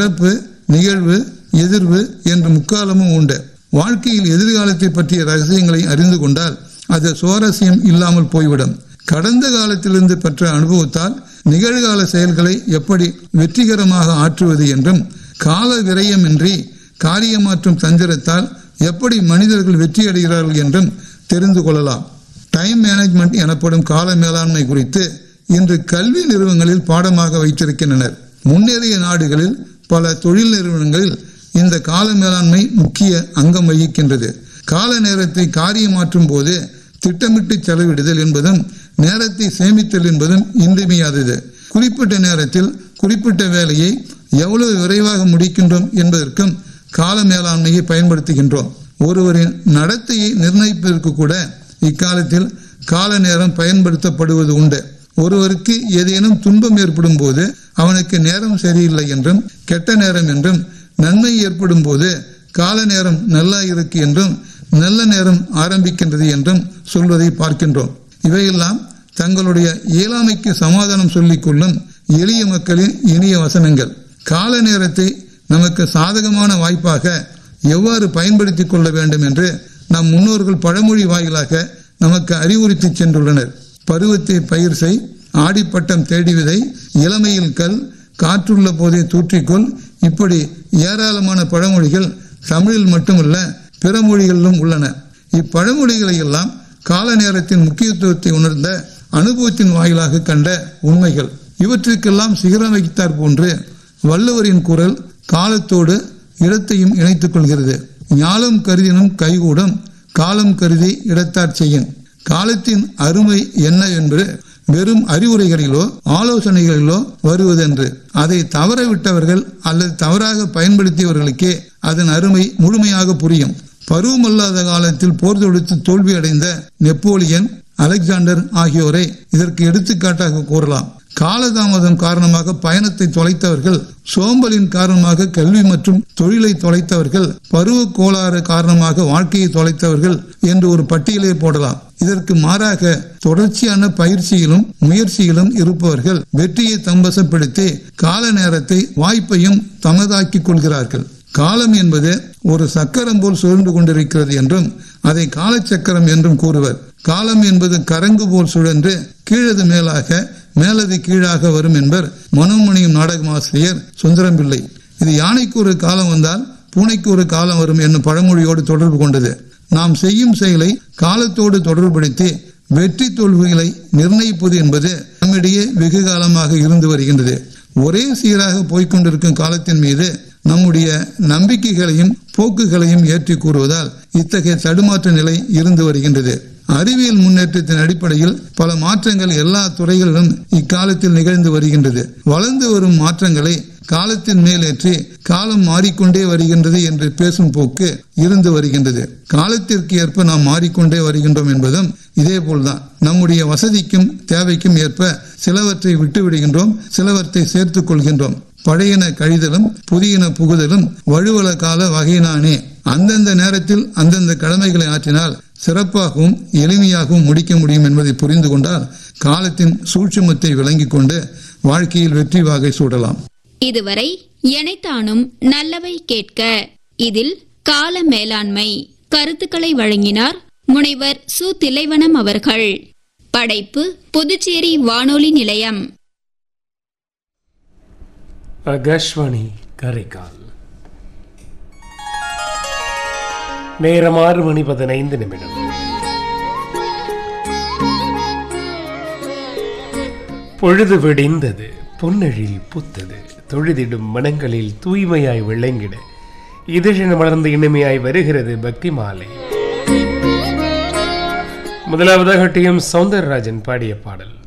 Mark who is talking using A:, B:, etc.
A: பிறப்பு நிகழ்வு எதிர்வு என்று முக்காலமும் உண்டு வாழ்க்கையில் எதிர்காலத்தை பற்றிய ரகசியங்களை அறிந்து கொண்டால் அது சுவாரஸ்யம் இல்லாமல் போய்விடும் கடந்த காலத்திலிருந்து பெற்ற அனுபவத்தால் நிகழ்கால செயல்களை எப்படி வெற்றிகரமாக ஆற்றுவது என்றும் கால விரயமின்றி காரியமாற்றும் தந்திரத்தால் எப்படி மனிதர்கள் வெற்றியடைகிறார்கள் என்றும் தெரிந்து கொள்ளலாம் டைம் மேனேஜ்மெண்ட் எனப்படும் கால மேலாண்மை குறித்து இன்று கல்வி நிறுவனங்களில் பாடமாக வைத்திருக்கின்றனர் முன்னேறிய நாடுகளில் பல தொழில் நிறுவனங்களில் இந்த கால மேலாண்மை முக்கிய அங்கம் வகிக்கின்றது கால நேரத்தை காரியமாற்றும் போது திட்டமிட்டு செலவிடுதல் என்பதும் நேரத்தை சேமித்தல் என்பதும் இன்றியமையாதது குறிப்பிட்ட நேரத்தில் குறிப்பிட்ட வேலையை எவ்வளவு விரைவாக முடிக்கின்றோம் என்பதற்கும் கால மேலாண்மையை பயன்படுத்துகின்றோம் ஒருவரின் நடத்தையை நிர்ணயிப்பதற்கு கூட இக்காலத்தில் கால நேரம் பயன்படுத்தப்படுவது உண்டு ஒருவருக்கு ஏதேனும் துன்பம் ஏற்படும் போது அவனுக்கு நேரம் சரியில்லை என்றும் கெட்ட நேரம் என்றும் நன்மை ஏற்படும் போது கால நேரம் நல்லா இருக்கு என்றும் நல்ல நேரம் ஆரம்பிக்கின்றது என்றும் சொல்வதை பார்க்கின்றோம் இவையெல்லாம் தங்களுடைய இயலாமைக்கு சமாதானம் சொல்லிக் கொள்ளும் எளிய மக்களின் இனிய வசனங்கள் கால நேரத்தை நமக்கு சாதகமான வாய்ப்பாக எவ்வாறு பயன்படுத்திக் கொள்ள வேண்டும் என்று நம் முன்னோர்கள் பழமொழி வாயிலாக நமக்கு அறிவுறுத்தி சென்றுள்ளனர் பருவத்தை பயிர் செய் ஆடிப்பட்டம் தேடி விதை இளமையில் கல் காற்றுள்ள போதே தூற்றிக்கொள் இப்படி ஏராளமான பழமொழிகள் தமிழில் மட்டுமல்ல பிற மொழிகளிலும் உள்ளன இப்பழமொழிகளை எல்லாம் கால நேரத்தின் முக்கியத்துவத்தை உணர்ந்த அனுபவத்தின் வாயிலாக கண்ட உண்மைகள் இவற்றிற்கெல்லாம் சிகரம் வைத்தார் போன்று வள்ளுவரின் குரல் காலத்தோடு இடத்தையும் இணைத்துக் கொள்கிறது ஞாலம் கருதினும் கைகூடும் காலம் கருதி இடத்தார் செய்யும் காலத்தின் அருமை என்ன என்று வெறும் அறிவுரைகளிலோ ஆலோசனைகளிலோ வருவதென்று அதை தவற விட்டவர்கள் அல்லது தவறாக பயன்படுத்தியவர்களுக்கே அதன் அருமை முழுமையாக புரியும் பருவமல்லாத காலத்தில் போர் தொடுத்து தோல்வி அடைந்த நெப்போலியன் அலெக்சாண்டர் ஆகியோரை இதற்கு எடுத்துக்காட்டாக கூறலாம் காலதாமதம் காரணமாக பயணத்தை தொலைத்தவர்கள் சோம்பலின் காரணமாக கல்வி மற்றும் தொழிலை தொலைத்தவர்கள் பருவ கோளாறு காரணமாக வாழ்க்கையை தொலைத்தவர்கள் என்று ஒரு பட்டியலை போடலாம் இதற்கு மாறாக தொடர்ச்சியான பயிற்சியிலும் முயற்சியிலும் இருப்பவர்கள் வெற்றியை தம்பசப்படுத்தி கால நேரத்தை வாய்ப்பையும் தமதாக்கிக் கொள்கிறார்கள் காலம் என்பது ஒரு சக்கரம் போல் சுழன்று கொண்டிருக்கிறது என்றும் அதை காலச்சக்கரம் என்றும் கூறுவர் காலம் என்பது கரங்கு போல் சுழன்று கீழது மேலாக மேலது கீழாக வரும் என்பர் மனோமணியும் நாடகமாசிரியர் சுந்தரம் பிள்ளை இது யானைக்கு ஒரு காலம் வந்தால் பூனைக்கு ஒரு காலம் வரும் என்னும் பழமொழியோடு தொடர்பு கொண்டது நாம் செய்யும் செயலை காலத்தோடு தொடர்புபடுத்தி வெற்றி தோல்விகளை நிர்ணயிப்பது என்பது நம்மிடையே வெகு காலமாக இருந்து வருகின்றது ஒரே சீராக போய்கொண்டிருக்கும் காலத்தின் மீது நம்முடைய நம்பிக்கைகளையும் போக்குகளையும் ஏற்றி கூறுவதால் இத்தகைய தடுமாற்ற நிலை இருந்து வருகின்றது அறிவியல் முன்னேற்றத்தின் அடிப்படையில் பல மாற்றங்கள் எல்லா துறைகளிலும் இக்காலத்தில் நிகழ்ந்து வருகின்றது வளர்ந்து வரும் மாற்றங்களை காலத்தின் மேலேற்றி காலம் மாறிக்கொண்டே வருகின்றது என்று பேசும் போக்கு இருந்து வருகின்றது காலத்திற்கு ஏற்ப நாம் மாறிக்கொண்டே வருகின்றோம் என்பதும் இதே போல்தான் நம்முடைய வசதிக்கும் தேவைக்கும் ஏற்ப சிலவற்றை விட்டு விடுகின்றோம் சிலவற்றை சேர்த்துக் கொள்கின்றோம் பழையன கழிதலும் புதியன புகுதலும் வழுவல கால வகையினானே அந்தந்த நேரத்தில் அந்தந்த கடமைகளை ஆற்றினால் சிறப்பாகவும் எளிமையாகவும் முடிக்க முடியும் என்பதை புரிந்து கொண்டால் காலத்தின் சூட்சுமத்தை விளங்கிக் கொண்டு வாழ்க்கையில் வெற்றி வாகை சூடலாம்
B: இதுவரை எனைத்தானும் நல்லவை கேட்க இதில் கால மேலாண்மை கருத்துக்களை வழங்கினார் முனைவர் சு திலைவனம் அவர்கள் படைப்பு புதுச்சேரி வானொலி நிலையம்
C: ஆகாஷ்வாணி கரைக்கால் நேரம் ஆறு மணி பதினைந்து நிமிடம் பொழுது விடிந்தது பொன்னெழில் பூத்தது தொழுதிடும் மனங்களில் தூய்மையாய் விளங்கிட இதழின மலர்ந்து இனிமையாய் வருகிறது பக்தி மாலை முதலாவதாக டி எம் சௌந்தரராஜன் பாடிய பாடல்